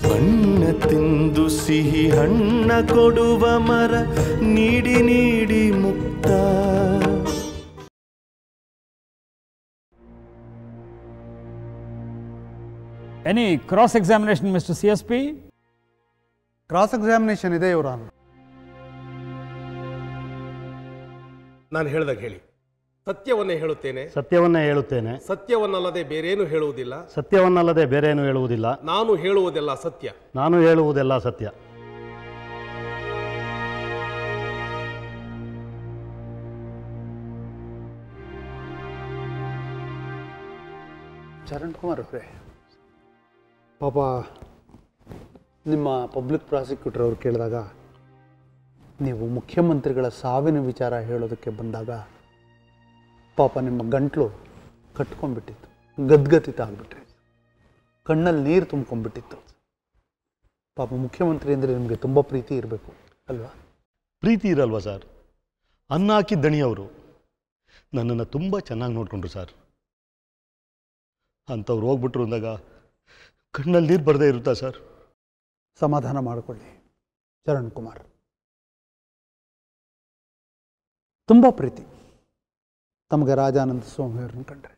ಬಣ್ಣ ತಿಂದು ಸಿಹಿ ಹಣ್ಣ ಕೊಡುವ ಮರ ನೀಡಿ ನೀಡಿ ಮುಕ್ತ Any cross examination, Mr. CSP? Cross examination ಇದೆ ಇವರ ನಾನು ಹೇಳ್ದಾಗ ಹೇಳಿ ಸತ್ಯವನ್ನೇ ಹೇಳುತ್ತೇನೆ ಸತ್ಯವನ್ನೇ ಹೇಳುತ್ತೇನೆ ಸತ್ಯವನ್ನಲ್ಲದೆ ಬೇರೇನು ಹೇಳುವುದಿಲ್ಲ ಸತ್ಯವನ್ನಲ್ಲದೆ ಬೇರೇನು ಹೇಳುವುದಿಲ್ಲ ನಾನು ಹೇಳುವುದೆಲ್ಲ ಸತ್ಯ ನಾನು ಹೇಳುವುದೆಲ್ಲ ಸತ್ಯ ಚರಣ್ ಕುಮಾರ್ ಅವರೇ ಪಾಪ ನಿಮ್ಮ ಪಬ್ಲಿಕ್ ಪ್ರಾಸಿಕ್ಯೂಟರ್ ಅವ್ರು ಕೇಳಿದಾಗ ನೀವು ಮುಖ್ಯಮಂತ್ರಿಗಳ ಸಾವಿನ ವಿಚಾರ ಹೇಳೋದಕ್ಕೆ ಬಂದಾಗ ಪಾಪ ನಿಮ್ಮ ಗಂಟ್ಲು ಕಟ್ಕೊಂಡ್ಬಿಟ್ಟಿತ್ತು ಗದ್ಗತಿತ ಆಗಿಬಿಟ್ರಿ ಕಣ್ಣಲ್ಲಿ ನೀರು ತುಂಬ್ಕೊಂಡ್ಬಿಟ್ಟಿತ್ತು ಪಾಪ ಮುಖ್ಯಮಂತ್ರಿ ಅಂದರೆ ನಿಮಗೆ ತುಂಬ ಪ್ರೀತಿ ಇರಬೇಕು ಅಲ್ವಾ ಪ್ರೀತಿ ಇರಲ್ವಾ ಸರ್ ಅನ್ನ ಹಾಕಿದ ದಣಿಯವರು ನನ್ನನ್ನು ತುಂಬ ಚೆನ್ನಾಗಿ ನೋಡಿಕೊಂಡ್ರು ಸರ್ ಅಂಥವ್ರು ಹೋಗ್ಬಿಟ್ರು ಅಂದಾಗ ಕಣ್ಣಲ್ಲಿ ನೀರು ಬರದೇ ಇರುತ್ತಾ ಸರ್ ಸಮಾಧಾನ ಮಾಡಿಕೊಳ್ಳಿ ಚರಣ್ ಕುಮಾರ್ ತುಂಬ ಪ್ರೀತಿ ತಮಗೆ ರಾಜಾನಂದ ಸ್ವಾಮಿ ಅವ್ರನ್ನ ಕಂಡ್ರೆ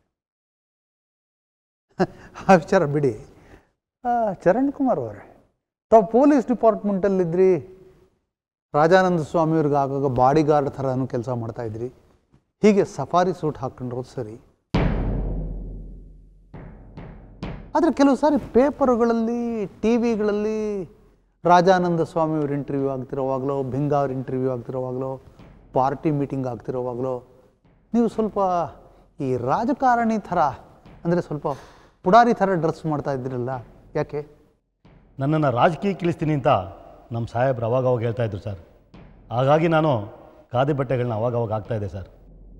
ಆ ವಿಚಾರ ಬಿಡಿ ಆ, ಚರಣ್ ಕುಮಾರ್ ಅವರೇ ತಾವು ಪೊಲೀಸ್ ಡಿಪಾರ್ಟ್ಮೆಂಟಲ್ಲಿದ್ರಿ ರಾಜಾನಂದ ಸ್ವಾಮಿಯವ್ರಿಗೆ ಆಗಾಗ ಬಾಡಿ ಗಾರ್ಡ್ ಥರನೂ ಕೆಲಸ ಮಾಡ್ತಾ ಇದ್ರಿ ಹೀಗೆ ಸಫಾರಿ ಸೂಟ್ ಹಾಕ್ಕೊಂಡಿರೋದು ಸರಿ ಆದರೆ ಕೆಲವು ಸಾರಿ ಪೇಪರುಗಳಲ್ಲಿ ಟಿ ವಿಗಳಲ್ಲಿ ರಾಜಾನಂದ ಸ್ವಾಮಿಯವ್ರ ಇಂಟರ್ವ್ಯೂ ಆಗ್ತಿರೋವಾಗಲೋ ಭಿಂಗ ಅವ್ರ ಇಂಟರ್ವ್ಯೂ ಆಗ್ತಿರೋವಾಗಲೋ ಪಾರ್ಟಿ ಮೀಟಿಂಗ್ ಆಗ್ತಿರೋವಾಗಲೋ ನೀವು ಸ್ವಲ್ಪ ಈ ರಾಜಕಾರಣಿ ಥರ ಅಂದರೆ ಸ್ವಲ್ಪ ಪುಡಾರಿ ಥರ ಡ್ರೆಸ್ ಮಾಡ್ತಾ ಇದ್ದೀರಲ್ಲ ಯಾಕೆ ನನ್ನನ್ನು ರಾಜಕೀಯಕ್ಕೆ ಇಳಿಸ್ತೀನಿ ಅಂತ ನಮ್ಮ ಸಾಹೇಬ್ರು ಅವಾಗ ಅವಾಗ ಹೇಳ್ತಾ ಇದ್ರು ಸರ್ ಹಾಗಾಗಿ ನಾನು ಖಾದಿ ಬಟ್ಟೆಗಳನ್ನ ಅವಾಗ ಅವಾಗ ಹಾಕ್ತಾ ಇದ್ದೆ ಸರ್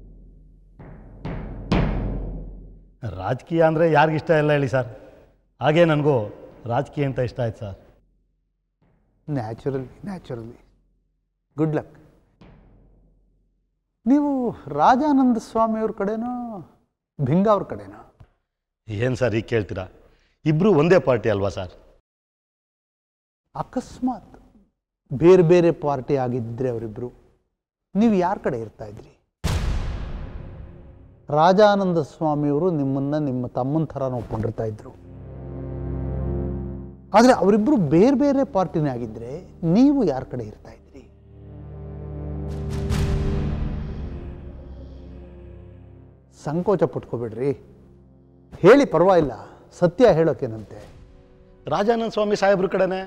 ರಾಜಕೀಯ ಅಂದರೆ ಯಾರಿಗಿಷ್ಟ ಇಲ್ಲ ಹೇಳಿ ಸರ್ ಹಾಗೇ ನನಗೂ ರಾಜಕೀಯ ಅಂತ ಇಷ್ಟ ಆಯ್ತು sir naturally naturally good luck ನೀವು ರಾಜಾನಂದ ಸ್ವಾಮಿಯವ್ರ ಕಡೆನೋ ಭಿಂಗ ಅವ್ರ ಕಡೆನೋ ಏನು ಸರ್ ಈಗ ಕೇಳ್ತೀರಾ ಇಬ್ಬರು ಒಂದೇ ಪಾರ್ಟಿ ಅಲ್ವಾ ಸರ್ ಅಕಸ್ಮಾತ್ ಬೇರೆ ಬೇರೆ ಪಾರ್ಟಿ ಆಗಿದ್ದರೆ ಅವರಿಬ್ಬರು ನೀವು ಯಾರ ಕಡೆ ಇರ್ತಾ ಇದ್ರಿ ರಾಜಾನಂದ ಸ್ವಾಮಿಯವರು ನಿಮ್ಮನ್ನ ನಿಮ್ಮ ತಮ್ಮನ ಥರ ನೋಡ್ಕೊಂಡಿರ್ತಾ ಇದ್ರು ಆದರೆ ಅವರಿಬ್ಬರು ಬೇರೆ ಬೇರೆ ಪಾರ್ಟಿನೇ ಆಗಿದ್ದರೆ ನೀವು ಯಾರ ಕಡೆ ಇರ್ತಾ ಇದ್ರಿ ಸಂಕೋಚ ಪಟ್ಕೋಬೇಡ್ರಿ ಹೇಳಿ ಪರವಾಗಿಲ್ಲ ಸತ್ಯ ಹೇಳೋಕೇನಂತೆ ರಾಜಾನಂದ ಸ್ವಾಮಿ ಸಾಹೇಬ್ರ ಕಡೆನೇ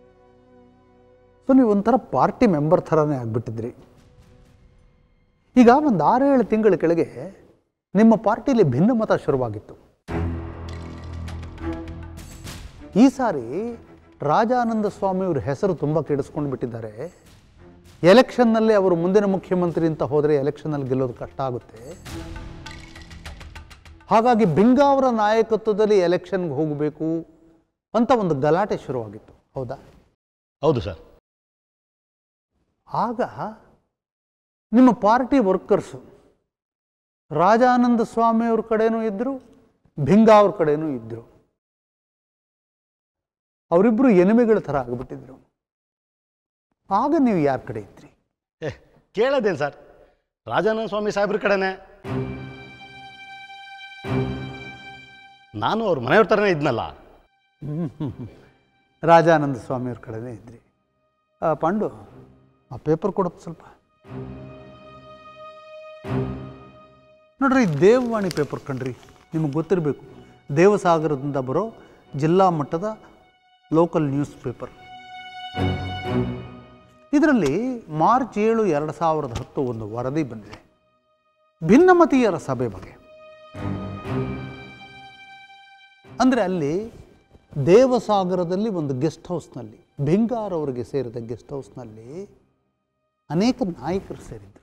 ಸೊ ನೀವು ಒಂಥರ ಪಾರ್ಟಿ ಮೆಂಬರ್ ಥರನೇ ಆಗಿಬಿಟ್ಟಿದ್ರಿ ಈಗ ಒಂದು ಆರೇಳು ತಿಂಗಳ ಕೆಳಗೆ ನಿಮ್ಮ ಪಾರ್ಟಿಲಿ ಭಿನ್ನಮತ ಶುರುವಾಗಿತ್ತು ಈ ಸಾರಿ ರಾಜಾನಂದ ಸ್ವಾಮಿಯವ್ರ ಹೆಸರು ತುಂಬ ಕೆಡಿಸ್ಕೊಂಡು ಬಿಟ್ಟಿದ್ದಾರೆ ಎಲೆಕ್ಷನ್ನಲ್ಲಿ ಅವರು ಮುಂದಿನ ಮುಖ್ಯಮಂತ್ರಿ ಅಂತ ಹೋದರೆ ಎಲೆಕ್ಷನ್ನಲ್ಲಿ ಗೆಲ್ಲೋದು ಕಷ್ಟ ಆಗುತ್ತೆ ಹಾಗಾಗಿ ಬಿಂಗ ಅವರ ನಾಯಕತ್ವದಲ್ಲಿ ಎಲೆಕ್ಷನ್ಗೆ ಹೋಗಬೇಕು ಅಂತ ಒಂದು ಗಲಾಟೆ ಶುರುವಾಗಿತ್ತು ಹೌದಾ ಹೌದು ಸರ್ ಆಗ ನಿಮ್ಮ ಪಾರ್ಟಿ ವರ್ಕರ್ಸು ರಾಜಾನಂದ ಸ್ವಾಮಿಯವ್ರ ಕಡೆನೂ ಇದ್ದರು ಭಿಂಗ ಅವ್ರ ಕಡೆನೂ ಇದ್ದರು ಅವರಿಬ್ಬರು ಎನಿಮೆಗಳ ಥರ ಆಗಿಬಿಟ್ಟಿದ್ರು ಆಗ ನೀವು ಯಾರ ಕಡೆ ಇದ್ರಿ ಏ ಕೇಳೋದೇನು ಸರ್ ರಾಜಾನಂದ ಸ್ವಾಮಿ ಸಾಹೇಬ್ರ ಕಡೆನೇ ನಾನು ಅವ್ರ ಮನೆಯವ್ರ ಥರನೇ ಇದ್ನಲ್ಲ ರಾಜಾನಂದ ಸ್ವಾಮಿಯವ್ರ ಕಡೆನೇ ಇದ್ರಿ ಆ, ಪಾಂಡು ಆ ಪೇಪರ್ ಕೊಡಪ್ಪ ಸ್ವಲ್ಪ ನೋಡ್ರಿ ಈ ದೇವವಾಣಿ ಪೇಪರ್ ಕಣ್ರಿ ನಿಮಗೆ ಗೊತ್ತಿರಬೇಕು ದೇವಸಾಗರದಿಂದ ಬರೋ ಜಿಲ್ಲಾ ಮಟ್ಟದ ಲೋಕಲ್ ನ್ಯೂಸ್ ಪೇಪರ್ ಇದರಲ್ಲಿ ಮಾರ್ಚ್ ಏಳು ಎರಡು ಸಾವಿರದ ಹತ್ತು ಒಂದು ವರದಿ ಬಂದಿದೆ ಭಿನ್ನಮತೀಯರ ಸಭೆ ಬಗ್ಗೆ ಅಂದರೆ ಅಲ್ಲಿ ದೇವಸಾಗರದಲ್ಲಿ ಒಂದು ಗೆಸ್ಟ್ ಹೌಸ್ನಲ್ಲಿ ಬೆಂಗಾರ್ ಅವರಿಗೆ ಸೇರಿದ ಗೆಸ್ಟ್ ಹೌಸ್ನಲ್ಲಿ ಅನೇಕ ನಾಯಕರು ಸೇರಿದ್ರು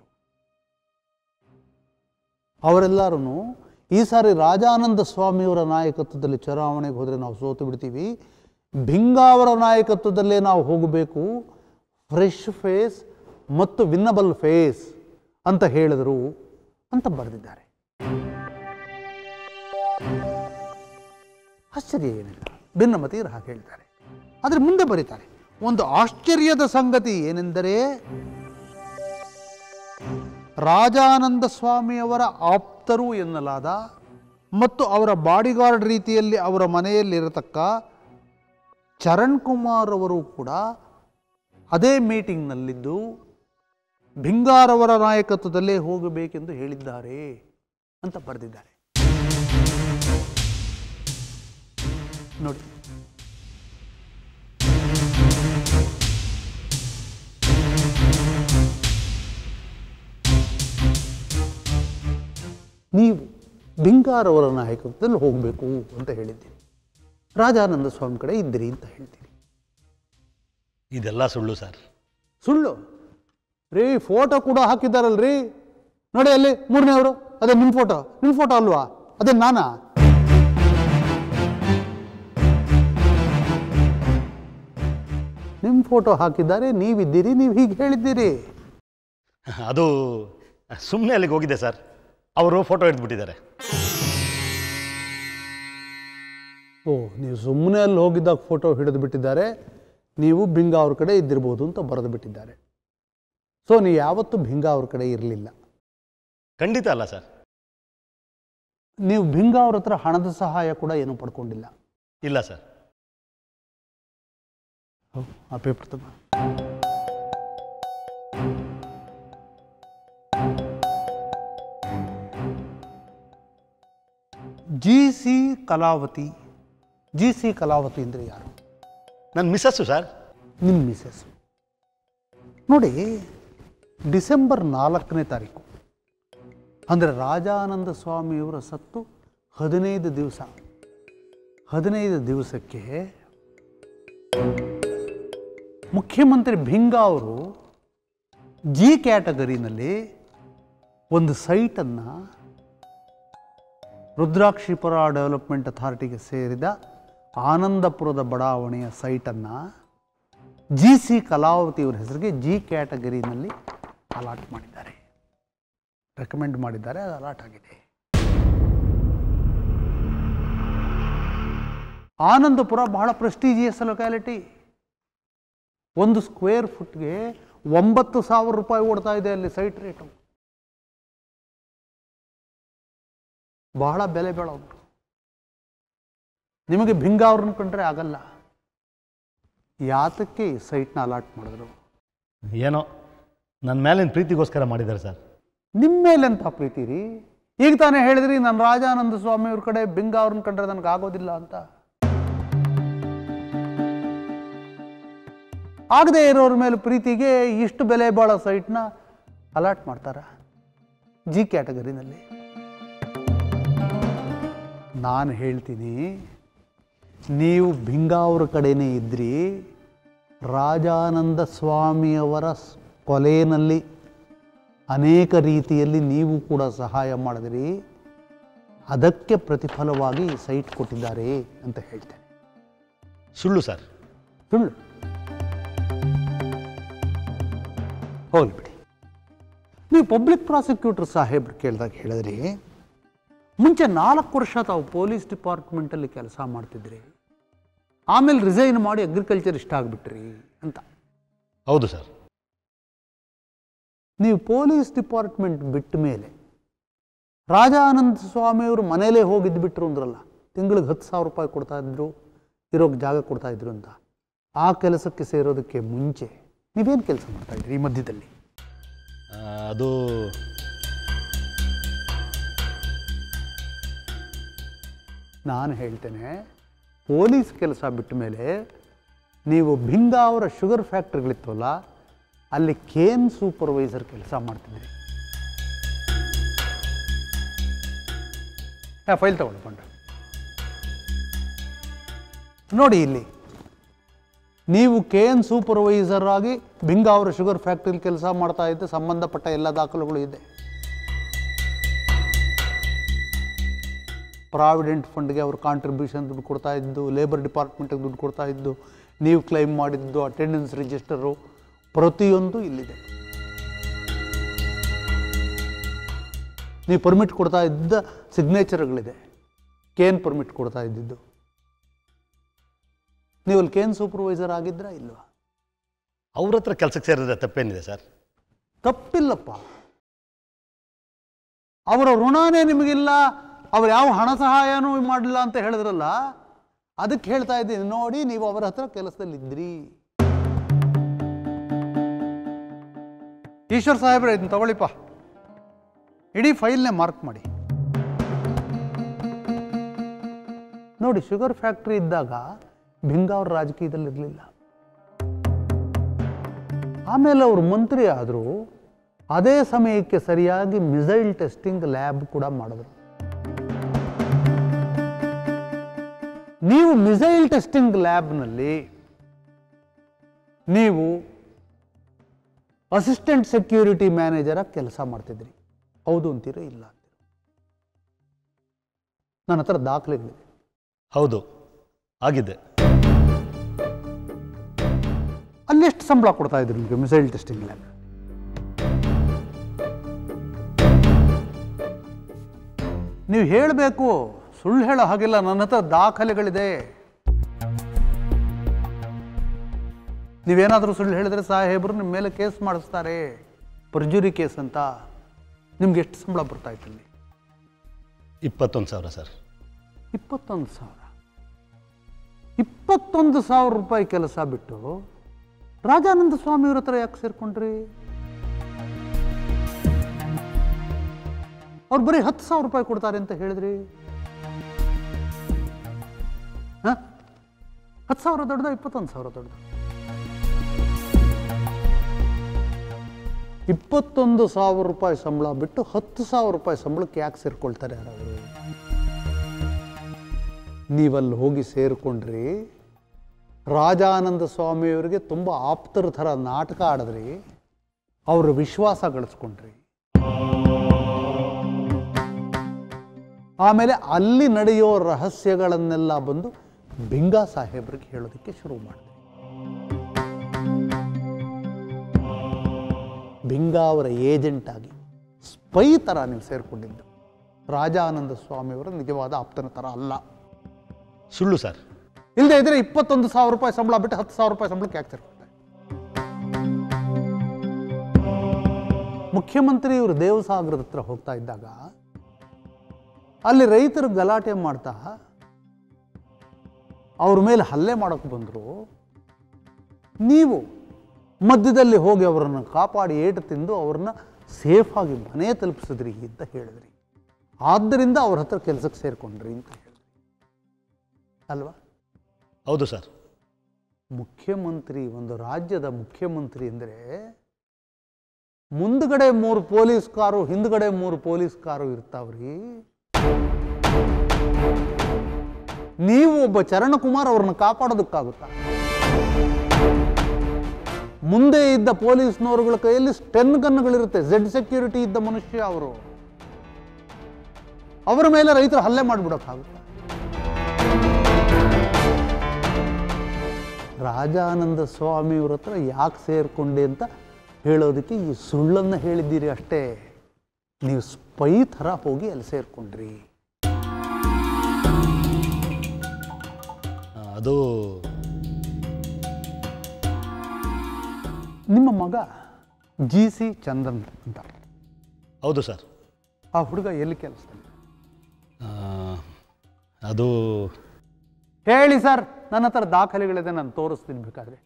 ಅವರೆಲ್ಲರೂ ಈ ಸಾರಿ ರಾಜಾನಂದ ಸ್ವಾಮಿಯವರ ನಾಯಕತ್ವದಲ್ಲಿ ಚುನಾವಣೆಗೆ ಹೋದರೆ ನಾವು ಸೋತು ಬಿಡ್ತೀವಿ ಭಿಂಗಾ ಅವರ ನಾಯಕತ್ವದಲ್ಲೇ ನಾವು ಹೋಗಬೇಕು ಫ್ರೆಶ್ ಫೇಸ್ ಮತ್ತು ವಿನ್ನಬಲ್ ಫೇಸ್ ಅಂತ ಹೇಳಿದರು ಅಂತ ಬರೆದಿದ್ದಾರೆ ಆಶ್ಚರ್ಯ ಏನಿಲ್ಲ ಭಿನ್ನಮತೀಯರು ಹಾಗೆ ಹೇಳ್ತಾರೆ ಆದರೆ ಮುಂದೆ ಬರೀತಾರೆ ಒಂದು ಆಶ್ಚರ್ಯದ ಸಂಗತಿ ಏನೆಂದರೆ ರಾಜಾನಂದ ಸ್ವಾಮಿಯವರ ಆಪ್ತರು ಎನ್ನಲಾದ ಮತ್ತು ಅವರ ಬಾಡಿಗಾರ್ಡ್ ರೀತಿಯಲ್ಲಿ ಅವರ ಮನೆಯಲ್ಲಿರತಕ್ಕ ಚರಣ್ ಕುಮಾರ್ ಅವರು ಕೂಡ ಅದೇ ಮೀಟಿಂಗ್ನಲ್ಲಿದ್ದು ಭಿಂಗಾರವರ ನಾಯಕತ್ವದಲ್ಲೇ ಹೋಗಬೇಕೆಂದು ಹೇಳಿದ್ದಾರೆ ಅಂತ ಬರೆದಿದ್ದಾರೆ ನೋಡಿ ನೀವು ಬಿಂಗಾರವರ ನಾಯಕತ್ವದಲ್ಲಿ ಹೋಗಬೇಕು ಅಂತ ಹೇಳಿದ್ದೀರಿ ರಾಜಾನಂದ ಸ್ವಾಮಿ ಕಡೆ ಇದ್ದೀರಿ ಅಂತ ಹೇಳ್ತೀರಿ ಇದೆಲ್ಲ ಸುಳ್ಳು ಸರ್ ಸುಳ್ಳು ರೀ ಫೋಟೋ ಕೂಡ ಹಾಕಿದ್ದಾರಲ್ರಿ ನೋಡಿ ಅಲ್ಲಿ ಮೂರನೇವರು ಅದೇ ನಿಮ್ಮ ಫೋಟೋ ನಿಮ್ಮ ಫೋಟೋ ಅಲ್ವಾ ಅದೇ ನಾನಾ ನಿಮ್ಮ ಫೋಟೋ ಹಾಕಿದ್ದಾರೆ ನೀವಿದ್ದೀರಿ ನೀವು ಹೀಗೆ ಹೇಳಿದ್ದೀರಿ ಅದು ಸುಮ್ಮನೆ ಅಲ್ಲಿಗೆ ಹೋಗಿದೆ ಸರ್ ಅವರು ಫೋಟೋ ಹಿಡಿದ್ಬಿಟ್ಟಿದ್ದಾರೆ ಓ ನೀವು ಸುಮ್ಮನೆ ಅಲ್ಲಿ ಹೋಗಿದ್ದಾಗ ಫೋಟೋ ಹಿಡಿದು ಬಿಟ್ಟಿದ್ದಾರೆ ನೀವು ಬಿಂಗಾ ಅವ್ರ ಕಡೆ ಇದ್ದಿರ್ಬೋದು ಅಂತ ಬರೆದು ಬಿಟ್ಟಿದ್ದಾರೆ ಸೊ ನೀವು ಯಾವತ್ತೂ ಭಿಂಗಾ ಅವ್ರ ಕಡೆ ಇರಲಿಲ್ಲ ಖಂಡಿತ ಅಲ್ಲ ಸರ್ ನೀವು ಭಿಂಗಾ ಅವ್ರ ಹತ್ರ ಹಣದ ಸಹಾಯ ಕೂಡ ಏನೂ ಪಡ್ಕೊಂಡಿಲ್ಲ ಇಲ್ಲ ಸರ್ ಹೌದು, ಆ ಪೇಪರ್ ತಗೋ G C Kalavathi G C Kalavathi ಅಂದರೆ ಯಾರು ನನ್ನ ಮಿಸ್ಸಸ್ಸು ಸರ್ ನಿಮ್ಮ ಮಿಸಸ್ ನೋಡಿ ಡಿಸೆಂಬರ್ ನಾಲ್ಕನೇ ತಾರೀಕು ಅಂದರೆ ರಾಜಾನಂದ ಸ್ವಾಮಿಯವರ ಸತ್ತು ಹದಿನೈದು ದಿವಸ ಹದಿನೈದು ದಿವಸಕ್ಕೆ ಮುಖ್ಯಮಂತ್ರಿ ಭಿಂಗಾ ಅವರು ಜಿ ಕ್ಯಾಟಗರಿನಲ್ಲಿ ಒಂದು ಸೈಟನ್ನು ರುದ್ರಾಕ್ಷಿಪುರ ಡೆವಲಪ್ಮೆಂಟ್ ಅಥಾರಿಟಿಗೆ ಸೇರಿದ ಆನಂದಪುರದ ಬಡಾವಣೆಯ ಸೈಟನ್ನು ಜಿ ಸಿ ಕಲಾವತಿ ಅವರ ಹೆಸರಿಗೆ ಜಿ ಕ್ಯಾಟಗರಿನಲ್ಲಿ ಅಲಾಟ್ ಮಾಡಿದ್ದಾರೆ ರೆಕಮೆಂಡ್ ಮಾಡಿದ್ದಾರೆ ಅದು ಅಲಾಟ್ ಆಗಿದೆ ಆನಂದಪುರ ಬಹಳ ಪ್ರೆಸ್ಟೀಜಿಯಸ್ ಲೊಕ್ಯಾಲಿಟಿ ಒಂದು ಸ್ಕ್ವೇರ್ ಫುಟ್ಗೆ ಒಂಬತ್ತು ಸಾವಿರ ರೂಪಾಯಿ ಓಡ್ತಾ ಇದೆ ಅಲ್ಲಿ ಸೈಟ್ ರೇಟು ಬಹಳ ಬೆಲೆ ಬಾಳೋದು ನಿಮಗೆ ಭಿಂಗ ಅವ್ರನ್ನ ಕಂಡ್ರೆ ಆಗಲ್ಲ ಯಾತಕ್ಕೆ ಈ ಸೈಟ್ನ ಅಲಾಟ್ ಮಾಡಿದ್ರು ಏನೋ ನನ್ನ ಮೇಲಿನ ಪ್ರೀತಿಗೋಸ್ಕರ ಮಾಡಿದ್ದಾರೆ ಸರ್ ನಿಮ್ಮ ಮೇಲೆಂತ ಪ್ರೀತಿ ರೀ ಈಗ ತಾನೇ ಹೇಳಿದ್ರಿ ನಾನು ರಾಜಾನಂದ ಸ್ವಾಮಿ ಅವ್ರ ಕಡೆ ಬಿಂಗ ಅವ್ರನ್ನ ಕಂಡ್ರೆ ನನಗೆ ಆಗೋದಿಲ್ಲ ಅಂತ ಆಗದೆ ಇರೋರ ಮೇಲೆ ಪ್ರೀತಿಗೆ ಇಷ್ಟು ಬೆಲೆ ಬಾಳೋ ಸೈಟ್ನ ಅಲಾಟ್ ಮಾಡ್ತಾರ ಜಿ ಕ್ಯಾಟಗರಿನಲ್ಲಿ ನಾನು ಹೇಳ್ತೀನಿ ನೀವು ಭಿಂಗಾ ಅವ್ರ ಕಡೆನೇ ಇದ್ರಿ ರಾಜಾನಂದ ಸ್ವಾಮಿಯವರ ಸ್- ಕೊಲೆಯಲ್ಲಿ ಅನೇಕ ರೀತಿಯಲ್ಲಿ ನೀವು ಕೂಡ ಸಹಾಯ ಮಾಡಿದ್ರಿ ಅದಕ್ಕೆ ಪ್ರತಿಫಲವಾಗಿ ಈ ಸೈಟ್ ಕೊಟ್ಟಿದ್ದಾರೆ ಅಂತ ಹೇಳ್ತೇನೆ ಸುಳ್ಳು ಸರ್ ಸುಳ್ಳು ಹೋಗ್ಲಿ ಬಿಡಿ ನೀವು ಪಬ್ಲಿಕ್ ಪ್ರಾಸಿಕ್ಯೂಟರ್ ಸಾಹೇಬ್ರು ಕೇಳಿದಾಗ ಹೇಳಿದ್ರಿ ಮುಂಚೆ ನಾಲ್ಕು ವರ್ಷ ತಾವು ಪೊಲೀಸ್ ಡಿಪಾರ್ಟ್ಮೆಂಟಲ್ಲಿ ಕೆಲಸ ಮಾಡ್ತಿದ್ರಿ ಆಮೇಲೆ ರಿಸೈನ್ ಮಾಡಿ ಅಗ್ರಿಕಲ್ಚರ್ ಇಷ್ಟ ಆಗಿಬಿಟ್ರಿ ಅಂತ ಹೌದು ಸರ್ ನೀವು ಪೊಲೀಸ್ ಡಿಪಾರ್ಟ್ಮೆಂಟ್ ಬಿಟ್ಟ ಮೇಲೆ ರಾಜಾನಂದ ಸ್ವಾಮಿಯವರು ಮನೇಲೇ ಹೋಗಿದ್ದು ಬಿಟ್ರು ಅಂದ್ರಲ್ಲ ತಿಂಗಳಿಗೆ ಹತ್ತು ಸಾವಿರ ರೂಪಾಯಿ ಕೊಡ್ತಾ ಇದ್ರು ಇರೋಕ್ಕೆ ಜಾಗ ಕೊಡ್ತಾ ಇದ್ರು ಅಂತ ಆ ಕೆಲಸಕ್ಕೆ ಸೇರೋದಕ್ಕೆ ಮುಂಚೆ ನೀವೇನು ಕೆಲಸ ಮಾಡ್ತಾ ಇದ್ರಿ ಈ ಮಧ್ಯದಲ್ಲಿ ಆ, ಅದು ನಾನು ಹೇಳ್ತೇನೆ ಪೊಲೀಸ್ ಕೆಲಸ ಬಿಟ್ಟ ಮೇಲೆ ನೀವು ಭಿಂಗಾ ಅವರ ಶುಗರ್ ಫ್ಯಾಕ್ಟ್ರಿಗಳಿತ್ತವಲ್ಲ ಅಲ್ಲಿ ಕೇನ್ ಸೂಪರ್ವೈಸರ್ ಕೆಲಸ ಮಾಡ್ತಿದ್ರಿ ಹಾ ಫೈಲ್ ತಗೊಂಡು ನೋಡಿ ಇಲ್ಲಿ ನೀವು ಕೆ ಎನ್ ಸೂಪರ್ವೈಸರ್ ಆಗಿ ಭಿಂಗಾ ಅವರ ಶುಗರ್ ಫ್ಯಾಕ್ಟ್ರಿಲಿ ಕೆಲಸ ಮಾಡ್ತಾ ಇದ್ದ ಸಂಬಂಧಪಟ್ಟ ಎಲ್ಲ ದಾಖಲೆಗಳು ಇದೆ ಪ್ರಾವಿಡೆಂಟ್ ಫಂಡ್ಗೆ ಅವರು ಕಾಂಟ್ರಿಬ್ಯೂಷನ್ ದುಡ್ಡು ಕೊಡ್ತಾ ಇದ್ದು ಲೇಬರ್ ಡಿಪಾರ್ಟ್ಮೆಂಟ್ಗೆ ದುಡ್ಡು ಕೊಡ್ತಾ ಇದ್ದು ನೀವು ಕ್ಲೈಮ್ ಮಾಡಿದ್ದು ಅಟೆಂಡೆನ್ಸ್ ರಿಜಿಸ್ಟರು ಪ್ರತಿಯೊಂದು ಇಲ್ಲಿದೆ ನೀವು ಪರ್ಮಿಟ್ ಕೊಡ್ತಾ ಇದ್ದ ಸಿಗ್ನೇಚರ್ಗಳಿದೆ ಕೇನ್ ಪರ್ಮಿಟ್ ಕೊಡ್ತಾ ಇದ್ದಿದ್ದು ನೀವು ಅಲ್ಲಿ ಕೇನ್ ಸೂಪರ್ವೈಸರ್ ಆಗಿದ್ರಾ ಇಲ್ವಾ ಅವ್ರ ಹತ್ರ ಕೆಲಸಕ್ಕೆ ಸೇರಿದ್ರೆ ತಪ್ಪೇನಿದೆ ಸರ್ ತಪ್ಪಿಲ್ಲಪ್ಪ ಅವರ ಋಣನೇ ನಿಮಗಿಲ್ಲ ಅವ್ರು ಯಾವ ಹಣ ಸಹಾಯನೂ ಮಾಡಲಿಲ್ಲ ಅಂತ ಹೇಳಿದ್ರಲ್ಲ ಅದಕ್ಕೆ ಹೇಳ್ತಾ ಇದ್ದೀನಿ ನೋಡಿ ನೀವು ಅವರ ಹತ್ರ ಕೆಲಸದಲ್ಲಿದ್ರಿ ಈಶ್ವರ್ ಸಾಹೇಬ್ರೆ ಇದನ್ನ ತಗೊಳ್ಳಿಪ್ಪ ಇಡೀ ಫೈಲ್ನೇ ಮಾರ್ಕ್ ಮಾಡಿ ನೋಡಿ ಶುಗರ್ ಫ್ಯಾಕ್ಟ್ರಿ ಇದ್ದಾಗ ಭಿಂಗ ಅವ್ರ ರಾಜಕೀಯದಲ್ಲಿರಲಿಲ್ಲ ಆಮೇಲೆ ಅವರು ಮಂತ್ರಿ ಆದರು ಅದೇ ಸಮಯಕ್ಕೆ ಸರಿಯಾಗಿ ಮಿಸೈಲ್ ಟೆಸ್ಟಿಂಗ್ ಲ್ಯಾಬ್ ಕೂಡ ಮಾಡಿದ್ರು ನೀವು ಮಿಸೈಲ್ ಟೆಸ್ಟಿಂಗ್ ಲ್ಯಾಬ್ನಲ್ಲಿ ನೀವು ಅಸಿಸ್ಟೆಂಟ್ ಸೆಕ್ಯೂರಿಟಿ ಮ್ಯಾನೇಜರ ಕೆಲಸ ಮಾಡ್ತಿದ್ರಿ ಹೌದು ಅಂತೀರೋ ಇಲ್ಲ ಅಂತೀರೋ ನನ್ನ ಹತ್ರ ದಾಖಲೆಗಳಿದೆ ಹೌದು ಆಗಿದ್ದೆ ಅಲ್ಲೆಷ್ಟು ಸಂಬಳ ಕೊಡ್ತಾ ಇದ್ರು ನಿಮಗೆ ಮಿಸೈಲ್ ಟೆಸ್ಟಿಂಗ್ ಲ್ಯಾಬ್ ನೀವು ಹೇಳಬೇಕು ಸುಳ್ಳು ಹೇಳೋ ಹಾಗಿಲ್ಲ ನನ್ನ ಹತ್ರ ದಾಖಲೆಗಳಿದೆ ನೀವೇನಾದರೂ ಸುಳ್ಳು ಹೇಳಿದ್ರೆ ಸಾಹೇಬರು ನಿಮ್ಮ ಮೇಲೆ ಕೇಸ್ ಮಾಡಿಸ್ತಾರೆ ಪರ್ಜುರಿ ಕೇಸ್ ಅಂತ ನಿಮ್ಗೆ ಎಷ್ಟು ಸಂಬಳ ಬರ್ತಾ ಇತ್ತು ಅಲ್ಲಿ ಇಪ್ಪತ್ತೊಂದು ಸಾವಿರ ಸರ್ ಇಪ್ಪತ್ತೊಂದು ಸಾವಿರ ಇಪ್ಪತ್ತೊಂದು ಸಾವಿರ ರೂಪಾಯಿ ಕೆಲಸ ಬಿಟ್ಟು ರಾಜಾನಂದ ಸ್ವಾಮಿಯವ್ರ ಹತ್ರ ಯಾಕೆ ಸೇರ್ಕೊಂಡ್ರಿ ಅವ್ರು ಬರೀ ಹತ್ತು ಸಾವಿರ ರೂಪಾಯಿ ಕೊಡ್ತಾರೆ ಅಂತ ಹೇಳಿದ್ರಿ ಹ? ಹತ್ತು ಸಾವಿರ ದೊಡ್ಡದ ಇಪ್ಪತ್ತೊಂದು ಸಾವಿರ ದೊಡ್ಡದ ಇಪ್ಪತ್ತೊಂದು ಸಾವಿರ ರೂಪಾಯಿ ಸಂಬಳ ಬಿಟ್ಟು ಹತ್ತು ಸಾವಿರ ರೂಪಾಯಿ ಸಂಬಳಕ್ಕೆ ಯಾಕೆ ಸೇರ್ಕೊಳ್ತಾರೆ ಯಾರವರು ನೀವಲ್ಲಿ ಹೋಗಿ ಸೇರಿಕೊಂಡ್ರಿ ರಾಜಾನಂದ ಸ್ವಾಮಿಯವರಿಗೆ ತುಂಬ ಆಪ್ತರ ಥರ ನಾಟಕ ಆಡಿದ್ರಿ ಅವ್ರ ವಿಶ್ವಾಸ ಗಳಿಸ್ಕೊಂಡ್ರಿ ಆಮೇಲೆ ಅಲ್ಲಿ ನಡೆಯೋ ರಹಸ್ಯಗಳನ್ನೆಲ್ಲ ಬಂದು ಬಿಂಗಾ ಸಾಹೇಬ್ರಿಗೆ ಹೇಳೋದಕ್ಕೆ ಶುರು ಮಾಡಿದ್ರಿ ಬಿಂಗಾ ಅವರ ಏಜೆಂಟ್ ಆಗಿ ಸ್ಪೈ ಥರ ನೀವು ಸೇರಿಕೊಂಡಿದ್ದು ರಾಜಾನಂದ ಸ್ವಾಮಿಯವರ ನಿಜವಾದ ಆಪ್ತನ ಥರ ಅಲ್ಲ ಸುಳ್ಳು ಸರ್ ಇಲ್ಲದೆ ಇದ್ರೆ ಇಪ್ಪತ್ತೊಂದು ಸಾವಿರ ರೂಪಾಯಿ ಸಂಬಳ ಬಿಟ್ಟು ಹತ್ತು ಸಾವಿರ ರೂಪಾಯಿ ಸಂಬಳಕ್ಕೆ ಯಾಕೆ ಸೇರ್ಕೊಳ್ತಾರೆ ಮುಖ್ಯಮಂತ್ರಿ ಇವರು ದೇವಸಾಗರದ ಹತ್ರ ಹೋಗ್ತಾ ಇದ್ದಾಗ ಅಲ್ಲಿ ರೈತರು ಗಲಾಟೆ ಮಾಡ್ತಾ ಅವ್ರ ಮೇಲೆ ಹಲ್ಲೆ ಮಾಡೋಕೆ ಬಂದರು ನೀವು ಮಧ್ಯದಲ್ಲಿ ಹೋಗಿ ಅವರನ್ನು ಕಾಪಾಡಿ ಏಟು ತಿಂದು ಅವ್ರನ್ನ ಸೇಫಾಗಿ ಮನೆ ತಲುಪಿಸಿದ್ರಿ ಅಂತ ಹೇಳಿದ್ರಿ ಆದ್ದರಿಂದ ಅವ್ರ ಹತ್ರ ಕೆಲಸಕ್ಕೆ ಸೇರಿಕೊಂಡ್ರಿ ಅಂತ ಹೇಳಿದ್ರಿ ಅಲ್ವಾ ಹೌದು ಸರ್ ಮುಖ್ಯಮಂತ್ರಿ ಒಂದು ರಾಜ್ಯದ ಮುಖ್ಯಮಂತ್ರಿ ಅಂದರೆ ಮುಂದ್ಗಡೆ ಮೂರು ಪೊಲೀಸ್ ಕಾರು ಹಿಂದ್ಗಡೆ ಮೂರು ಪೊಲೀಸ್ ಕಾರು ಇರ್ತಾವ್ರಿ ನೀವು ಒಬ್ಬ ಚರಣಕುಮಾರ್ ಅವ್ರನ್ನ ಕಾಪಾಡೋದಕ್ಕಾಗುತ್ತಾ ಮುಂದೆ ಇದ್ದ ಪೊಲೀಸ್ನವರುಗಳ ಕೈಯಲ್ಲಿ ಸ್ಟೆನ್ ಗನ್ಗಳಿರುತ್ತೆ ಝೆಡ್ ಸೆಕ್ಯೂರಿಟಿ ಇದ್ದ ಮನುಷ್ಯ ಅವರು ಅವರ ಮೇಲೆ ರೈತರು ಹಲ್ಲೆ ಮಾಡಿಬಿಡೋಕ್ಕಾಗುತ್ತಾ ರಾಜಾನಂದ ಸ್ವಾಮಿಯವ್ರ ಹತ್ರ ಯಾಕೆ ಸೇರಿಕೊಂಡೆ ಅಂತ ಹೇಳೋದಕ್ಕೆ ಈ ಸುಳ್ಳನ್ನು ಹೇಳಿದ್ದೀರಿ ಅಷ್ಟೇ ನೀವು ಸ್ಪೈ ಥರ ಹೋಗಿ ಅಲ್ಲಿ ಸೇರಿಕೊಂಡ್ರಿ ಆ, ಅದು ನಿಮ್ಮ ಮಗ ಜಿ ಸಿ ಚಂದನ್ ಅಂತ ಹೌದು ಸರ್ ಆ ಹುಡುಗ ಎಲ್ಲಿ ಕೆಲಸದಲ್ಲಿ ಆ, ಅದು ಹೇಳಿ ಸರ್ ನನ್ನ ಹತ್ರ ದಾಖಲೆಗಳಿದೆ ನಾನು ತೋರಿಸ್ತೀನಿ ಬೇಕಾದ್ರೆ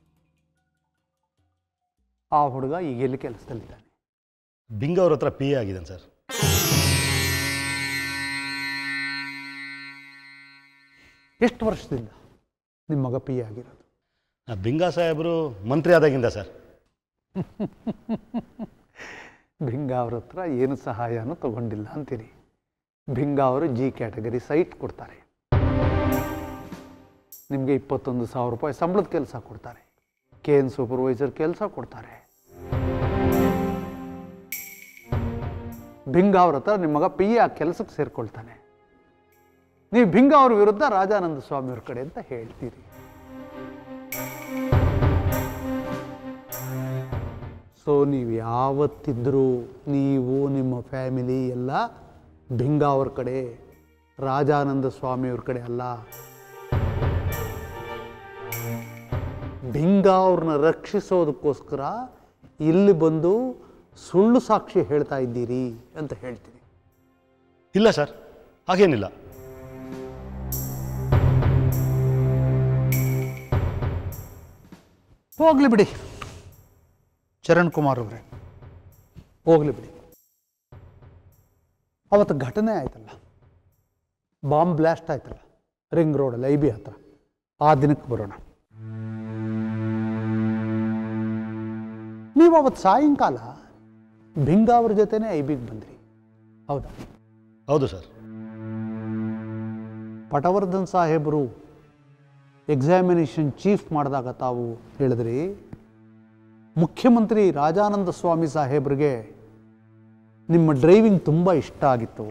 ಆ ಹುಡುಗ ಈಗ ಎಲ್ಲಿ ಕೆಲಸದಲ್ಲಿದ್ದಾನೆ ಬಿಂಗ ಅವ್ರ ಹತ್ರ ಪಿ ಎ ಆಗಿದ್ದಾನೆ ಸರ್ ಎಷ್ಟು ವರ್ಷದಿಂದ ನಿಮ್ಮ ಮಗ ಪಿ ಎ ಆಗಿರೋದು ಆ, ಬಿಂಗ ಸಾಹೇಬರು ಮಂತ್ರಿ ಆದಾಗಿಂದ ಸರ್ ಭಿಂಗ ಅವ್ರ ಹತ್ರ ಏನು ಸಹಾಯನೂ ತಗೊಂಡಿಲ್ಲ ಅಂತೀರಿ ಭಿಂಗ ಅವರು ಜಿ ಕ್ಯಾಟಗರಿ ಸೈಟ್ ಕೊಡ್ತಾರೆ ನಿಮಗೆ ಇಪ್ಪತ್ತೊಂದು ಸಾವಿರ ರೂಪಾಯಿ ಸಂಬಳದ ಕೆಲಸ ಕೊಡ್ತಾರೆ ಕೆ ಎನ್ ಸೂಪರ್ವೈಸರ್ ಕೆಲಸ ಕೊಡ್ತಾರೆ ಭಿಂಗ ಅವ್ರ ಹತ್ರ ನಿಮ್ಮ ಮಗ ಪಿ ಆ ಕೆಲಸಕ್ಕೆ ಸೇರ್ಕೊಳ್ತಾನೆ ನೀವು ಭಿಂಗ ಅವ್ರ ವಿರುದ್ಧ ರಾಜಾನಂದ ಸ್ವಾಮಿಯವ್ರ ಕಡೆ ಅಂತ ಹೇಳ್ತೀರಿ ಸೊ ನೀವು ಯಾವತ್ತಿದ್ರೂ ನೀವು ನಿಮ್ಮ ಫ್ಯಾಮಿಲಿ ಎಲ್ಲ ಭಿಂಗ ಅವ್ರ ಕಡೆ ರಾಜಾನಂದ ಸ್ವಾಮಿಯವ್ರ ಕಡೆ ಅಲ್ಲ ಭಿಂಗಾ ಅವ್ರನ್ನ ರಕ್ಷಿಸೋದಕ್ಕೋಸ್ಕರ ಇಲ್ಲಿ ಬಂದು ಸುಳ್ಳು ಸಾಕ್ಷಿ ಹೇಳ್ತಾ ಇದ್ದೀರಿ ಅಂತ ಹೇಳ್ತೀನಿ ಇಲ್ಲ ಸರ್ ಹಾಗೇನಿಲ್ಲ ಹೋಗ್ಲಿ ಬಿಡಿ ಚರಣ್ ಕುಮಾರ್ ಅವರೇ ಹೋಗ್ಲಿ ಬಿಡಿ ಅವತ್ತು ಘಟನೆ ಆಯ್ತಲ್ಲ ಬಾಂಬ್ ಬ್ಲಾಸ್ಟ್ ಆಯ್ತಲ್ಲ ರಿಂಗ್ ರೋಡಲ್ಲಿ ಐ ಬಿ ಹತ್ರ ಆ ದಿನಕ್ಕೆ ಬರೋಣ ನೀವು ಅವತ್ತು ಸಾಯಂಕಾಲ ಭಿಂಗಾ ಅವ್ರ ಜೊತೆನೇ ಐ ಬಿಗೆ ಬಂದ್ರಿ ಹೌದಾ ಹೌದು ಸರ್ ಪಟವರ್ಧನ್ ಸಾಹೇಬರು ಎಕ್ಸಾಮಿನೇಷನ್ ಚೀಫ್ ಮಾಡಿದಾಗ ತಾವು ಹೇಳಿದ್ರಿ ಮುಖ್ಯಮಂತ್ರಿ ರಾಜಾನಂದ ಸ್ವಾಮಿ ಸಾಹೇಬ್ರಿಗೆ ನಿಮ್ಮ ಡ್ರೈವಿಂಗ್ ತುಂಬ ಇಷ್ಟ ಆಗಿತ್ತು